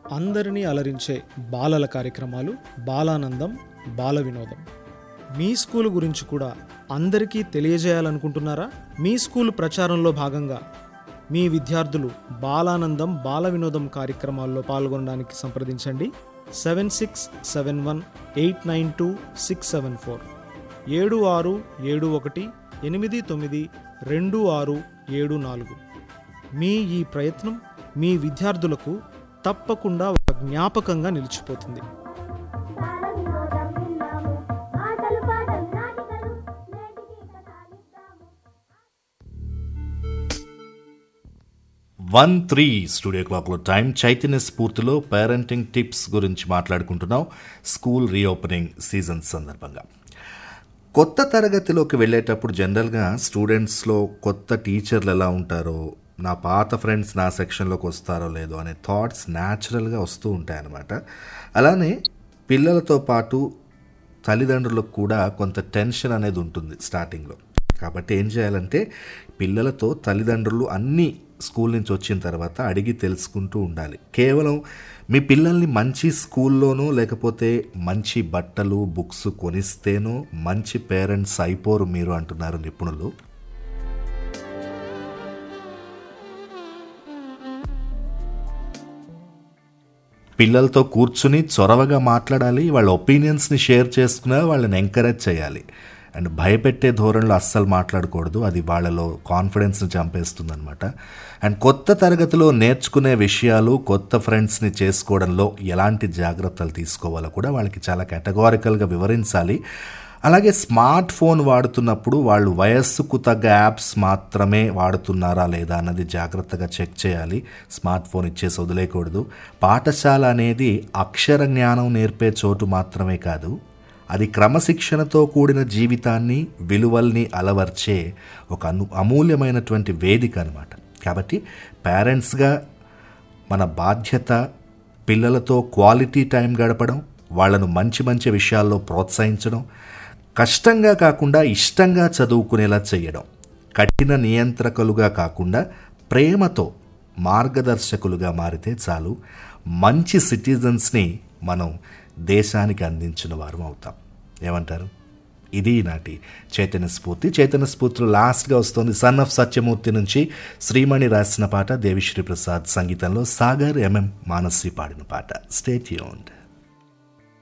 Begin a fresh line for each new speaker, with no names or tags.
అందరినీ అలరించే బాలల కార్యక్రమాలు బాలానందం బాల వినోదం మీ స్కూల్ గురించి కూడా అందరికీ తెలియజేయాలనుకుంటున్నారా మీ స్కూల్ ప్రచారంలో భాగంగా మీ విద్యార్థులు బాలానందం బాల వినోదం కార్యక్రమాల్లో పాల్గొనడానికి సంప్రదించండి seven six seven one eight nine two six seven four ఏడు ఆరు ఏడు ఒకటి ఎనిమిది తొమ్మిది రెండు ఆరు ఏడు నాలుగు మీ ఈ ప్రయత్నం మీ విద్యార్థులకు తప్పకుండా ఒక జ్ఞాపకంగా నిలిచిపోతుంది
బాల వినోదం విన్నాము ఆటలు పాటలు నాటికలు నేటికి కథాలిద్దాము
వన్ త్రీ స్టూడియో క్లాక్లో టైం చైతన్య స్ఫూర్తిలో పేరెంటింగ్ టిప్స్ గురించి మాట్లాడుకుంటున్నాం స్కూల్ రీఓపెనింగ్ సీజన్ సందర్భంగా కొత్త తరగతిలోకి వెళ్ళేటప్పుడు జనరల్గా స్టూడెంట్స్లో కొత్త టీచర్లు ఎలా ఉంటారో నా పాత ఫ్రెండ్స్ నా సెక్షన్లోకి వస్తారో లేదో అనే థాట్స్ న్యాచురల్గా వస్తూ ఉంటాయన్నమాట అలానే పిల్లలతో పాటు తల్లిదండ్రులకు కూడా కొంత టెన్షన్ అనేది ఉంటుంది స్టార్టింగ్లో కాబట్టి ఏం చేయాలంటే పిల్లలతో తల్లిదండ్రులు అన్నీ స్కూల్ నుంచి వచ్చిన తర్వాత అడిగి తెలుసుకుంటూ ఉండాలి కేవలం మీ పిల్లల్ని మంచి స్కూల్లోనో లేకపోతే మంచి బట్టలు బుక్స్ కొనిస్తేనో మంచి పేరెంట్స్ అయిపోరు మీరు అంటున్నారు నిపుణులు పిల్లలతో కూర్చుని చొరవగా మాట్లాడాలి వాళ్ళ ఒపీనియన్స్ని షేర్ చేసుకున్నా వాళ్ళని ఎంకరేజ్ చేయాలి అండ్ భయపెట్టే ధోరణిలో అస్సలు మాట్లాడకూడదు అది వాళ్ళలో కాన్ఫిడెన్స్ని చంపేస్తుంది అనమాట అండ్ కొత్త తరగతిలో నేర్చుకునే విషయాలు కొత్త ఫ్రెండ్స్ని చేసుకోవడంలో ఎలాంటి జాగ్రత్తలు తీసుకోవాలో కూడా వాళ్ళకి చాలా కేటగారికల్గా వివరించాలి అలాగే స్మార్ట్ ఫోన్ వాడుతున్నప్పుడు వాళ్ళు వయస్సుకు తగ్గ యాప్స్ మాత్రమే వాడుతున్నారా లేదా అన్నది జాగ్రత్తగా చెక్ చేయాలి స్మార్ట్ ఫోన్ ఇచ్చేసి వదిలేయకూడదు పాఠశాల అనేది అక్షర జ్ఞానం నేర్పే చోటు మాత్రమే కాదు అది క్రమశిక్షణతో కూడిన జీవితాన్ని విలువల్ని అలవర్చే ఒక అను అమూల్యమైనటువంటి వేదిక అనమాట కాబట్టి పేరెంట్స్గా మన బాధ్యత పిల్లలతో క్వాలిటీ టైం గడపడం వాళ్ళను మంచి మంచి విషయాల్లో ప్రోత్సహించడం కష్టంగా కాకుండా ఇష్టంగా చదువుకునేలా చేయడం కఠిన నియంత్రకులుగా కాకుండా ప్రేమతో మార్గదర్శకులుగా మారితే చాలు మంచి సిటిజన్స్ని మనం దేశానికి అందించిన వారం అవుతాం ఏమంటారు ఇది నాటి చైతన్య స్ఫూర్తి చైతన్య స్ఫూర్తిలో లాస్ట్గా వస్తుంది సన్ ఆఫ్ సత్యమూర్తి నుంచి శ్రీమణి రాసిన పాట దేవిశ్రీ ప్రసాద్ సంగీతంలో సాగర్ ఎంఎం మానసి పాడిన పాట స్టేట్ యూన్డ్